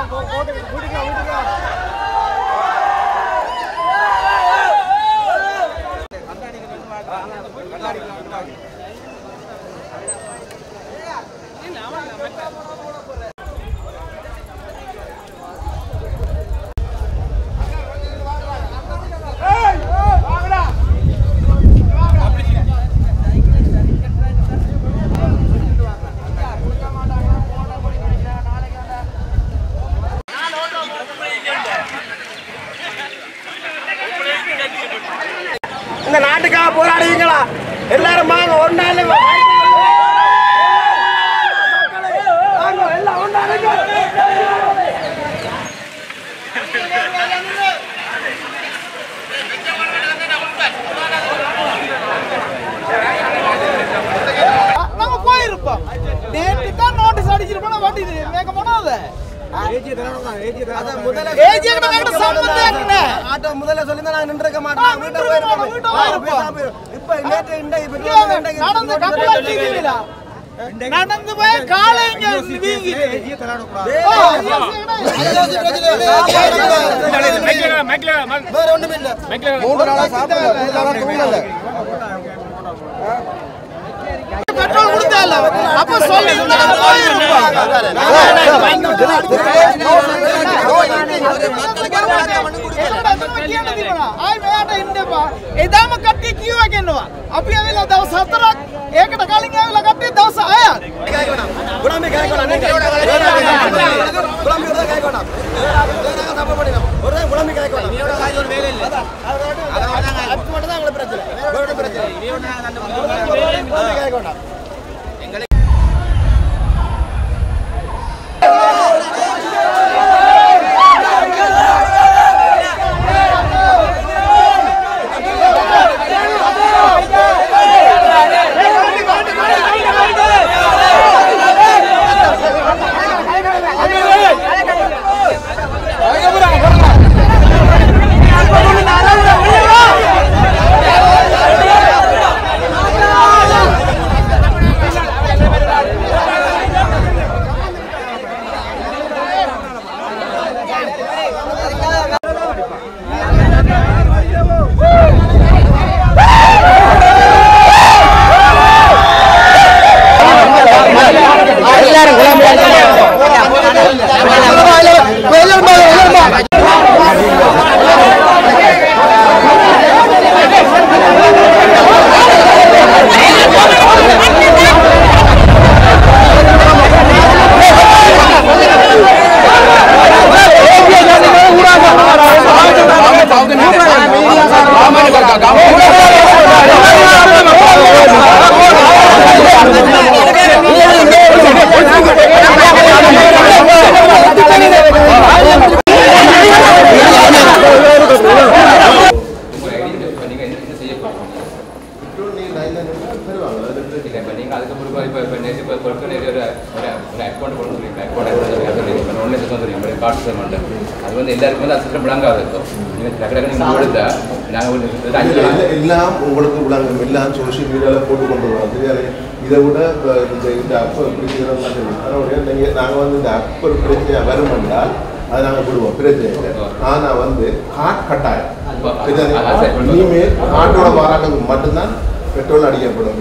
இந்த நாட்டுக்காக போராடுவீங்களா எல்லாரும் வாங்க ஒரு நாள் வாங்க எல்லாம் ஒன்றாடுங்க நம்ம போயிருப்போம் நேற்று தான் நோட்டீஸ் அடிச்சிருப்போம் வட்டி மேக்க போனாத ஏஜி கிட்ட சம்பந்தம் என்ன ஆட்டோ முதல்ல சொல்லி நான் நின்றுக்க மாட்டேன் வீட்டை போயிருப்போம் வீட்டை போயிருப்போம். இப்ப நேற்று இந்த இப்ப நடந்து கப்பலா தீவிரா நடந்து போய் காலை இங்க வீங்கிட்டு ஓ, வேற ஒண்ணுமே இல்ல மூன்று நாளா சாப்பிடல எல்லாரும் தூங்கல பெட்ரோல் கொடுத்தல அப்ப சொல்லி இருந்தா போயிருப்போம் එදාම කට්ටිය කිව්ව ගෙන්නවා අපි ඇවිල්ලා දවස් හතරක් ඒකට කලින් ඇවිල්ලා කට්ටිය දවස් හයක් குலாமி கேட்கணும் நீங்க குலாமி ஒரு கேட்கணும் தப்பு பண்ணிடும் ஒரு குலாமி கேட்கணும் அது மட்டும் தான் உங்களுக்கு பிரச்சனை வேற ஒன்றும் பிரச்சனை குலாமி கேட்கணும் நீங்கள் அதுக்கு பிறகு இப்போ இப்போ நேற்று இப்போ கொடுக்க நேற்று ஒரு ஒரு ஒரு அக்கௌண்ட் கொடுக்க சொல்லி அக்கௌண்ட் அக்கௌண்ட் சொல்லி இப்போ ஒன்றும் சொல்ல தெரியும் உங்களுடைய கார்டு பேமெண்ட் அது வந்து எல்லாருக்கும் வந்து அசிஸ்டம் விளங்காது இருக்கும் நீங்கள் டக்கு டக்கு நீங்கள் கொடுத்தா நாங்கள் ஒரு ஒரு அஞ்சு இல்ல, இல்ல, எல்லாம் உங்களுக்கு விளங்கும் எல்லாம் சோஷியல் மீடியாவில் போட்டு கொண்டு வரோம் தெரியாது இதை விட இப்ப இந்த இந்த அப் எப்படி செய்யறோம்லாம் தெரியும் அதனுடைய நீங்கள் நாங்கள் வந்து இந்த அப் ஒரு பிரச்சனை வரும் என்றால் அதை நாங்கள் விடுவோம் பிரச்சனை இல்லை ஆனால் வந்து காட் கட்டாயம் இதுதானே? அதான் சரி. இனிமேல் காட்டோட வாராங்களுக்கு மட்டும்தான் பெட்ரோல் அடிக்கப்படும்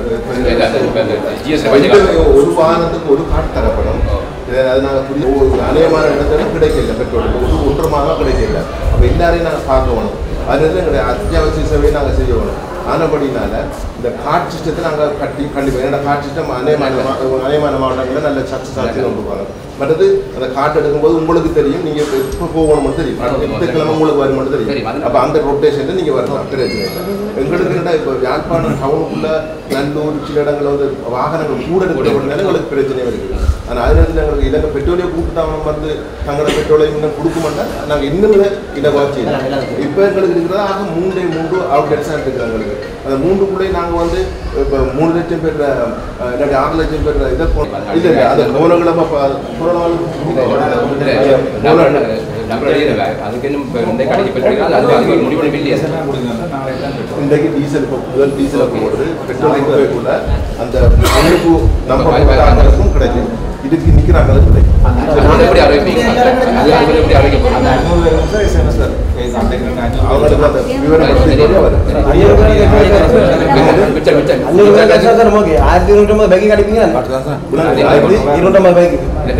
ஜிஎஸ்டி ஒரு- ஒரு வாகனத்துக்கு ஒரு காட் தரப்படும் இது அது நாங்கள் புரிய ஒரு அநேகமான இடத்துல கிடைக்கல பெட்ரோல் ஒரு ஒன்றரை மாதம் கிடைக்கல அப்போ எல்லாரையும் நாங்கள் பார்க்கணும் அது வந்து எங்களுடைய அத்தியாவசிய சேவையை நாங்கள் செய்யணும் ஆனபடினால இந்த கார்ட் சிஸ்டத்தை நாங்கள் கட்டி கண்டிப்பாக ஏன்னா கார்ட் சிஸ்டம் அநேகமான மா- அநேகமான மாவட்டங்களில் நல்ல சக்ஸஸ் ஆச்சு கொண்டு மற்றது அந்த கார்டு எடுக்கும்போது உங்களுக்கு தெரியும் நீங்கள் எப்போ போகணும்னு தெரியும் எந்த கிழமை உங்களுக்கு வருமானு தெரியும். தெரியும் அது அப்போ அந்த ரொட்டேஷனில் நீங்கள் வரலாம் பிரச்சனை இல்லை எங்களுக்கு என்னடா இப்போ யாழ்ப்பாணம் டவுனுக்குள்ள நல்லூர் சில இடங்கள்ல வந்து வாகனங்கள் கூட இருக்கிற எங்களுக்கு பிரச்சனை இருக்குது ஆனால் அது நேரத்தில் எங்களுக்கு இலங்கை பெட்ரோலிய கூட்டுத்தாமம் வந்து தங்களோட பெட்ரோலை இன்னும் கொடுக்க மாட்டோம் நாங்கள் இன்னும் இதை குறைச்சி இப்போ எங்களுக்கு இருக்கிறதா ஆக மூன்றே மூன்று அவுட்லெட்ஸாக இருக்குது எங்களுக்கு அந்த மூன்றுக்குள்ளே நாங்கள் வந்து இப்போ மூணு லட்சம் பேர் அஹ், இல்லாட்டி ஆறு லட்சம் பேர் இதை போ- இல்லை இல்லை அது கோலங்களமாக நம்பர் அதுக்கு இன்னும் இப்போ இந்த கடைக்கு பெற்றீர்கள் அது அதுக்கு ஒரு முடிவு இல்லையா இன்றைக்கு டீசல் இப்போ முதல் டீசல் போடுறது பெட்ரோல் போய்க்குள்ள அந்த ஒன்றுக்கு நம்பர் கிடைக்கும் இதுக்கு நிற்கிறாங்க அது கிடைக்கும் அது எப்படி அறிவிப்பீங்க அது அது கொஞ்சம் எப்படி அழைக்கப்படும் அவங்களுக்கு அந்த விவரம் தெரியாம வரும். மிச்சம் மிச்சம் ஆயிரத்தி இருநூற்றம்பது பைக்கு கிடைப்பீங்க ஆயிரத்தி இருநூற்றம்பது பைக்கு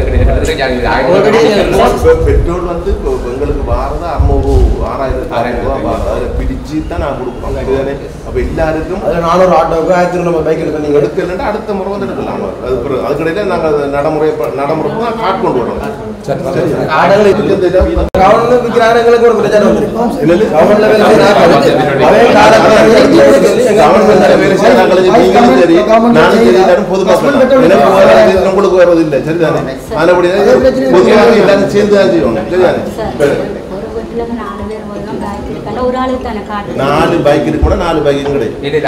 இப்ப பெட்ரோல் வந்து இப்போ எங்களுக்கு வாரது அறுநூறு ஆறாயிரத்தி ஆறாயிரம் ரூபாய் வாரம் அதில் பிடிச்சு தான் நான் கொடுக்குறோம் இதுதானே அப்போ எல்லாருக்கும் அதில் நானூறு ஆட்டோவுக்கு ஆயிரத்தி இருநூற்றம்பது பைக் எடுத்து நீங்கள் எடுக்கலைன்னா அடுத்த முறை வந்து எடுக்கலாம் அது பிறகு அதுக்கிடையில நாங்கள் நடைமுறை நடைமுறை தான் காட் கொண்டு வரோம் ஆட்டோங்களை கவர்மெண்ட் விற்கிறாங்க எங்களுக்கு ஒரு பிரச்சனை வந்துருக்கு கவர்மெண்ட்ல வேலை செய்யறாங்க அவன் கவர்மெண்ட் வேலை செய்ய நாங்கள் நீங்களும் சரி நானும் சரி எல்லாரும் பொதுமக்கள் தான். எனக்கு வராது உங்களுக்கு வர்றது இல்லை சரிதானே அதுபடியாக பொதுவாக எல்லாரும் சேர்ந்து தான் செய்யணும் சரிதானே இப்ப ஒரு வீட்டுல நாலு பேர் போதும் பேக் இருக்கல ஒரு ஆளுக்கு தானே காட்டு நாலு பைக் இருக்குன்னா நாலு பைக்கும் கிடையாது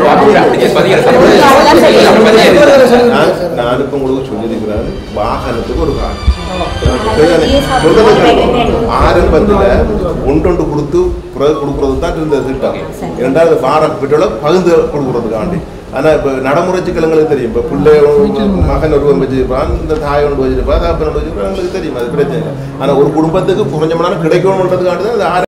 நான் நான் இப்ப உங்களுக்கு சொல்லியிருக்கிறாரு வாகனத்துக்கு ஒரு கார் ஆரம்பத்துல ஒன்றொன்று கொடுத்து பிறகு கொடுக்கறது தான் இருந்த திட்டம் இரண்டாவது பாரம் பெட்ரோலை பகிர்ந்து கொடுக்கறதுக்காண்டி ஆனா இப்ப நடைமுறை சிக்கலங்களுக்கு தெரியும் இப்ப பிள்ளை மகன் ஒருவன் வச்சிருப்பான் இந்த தாய் ஒன்று வச்சிருப்பான் தாப்பன் ஒன்று வச்சிருப்பான் எங்களுக்கு தெரியும் அது பிரச்சனை இல்லை ஆனா ஒரு குடும்பத்துக்கு குறைஞ்சமான கிடைக்கணுன்றதுக்காண்டி தான் அது ஆரம்பி-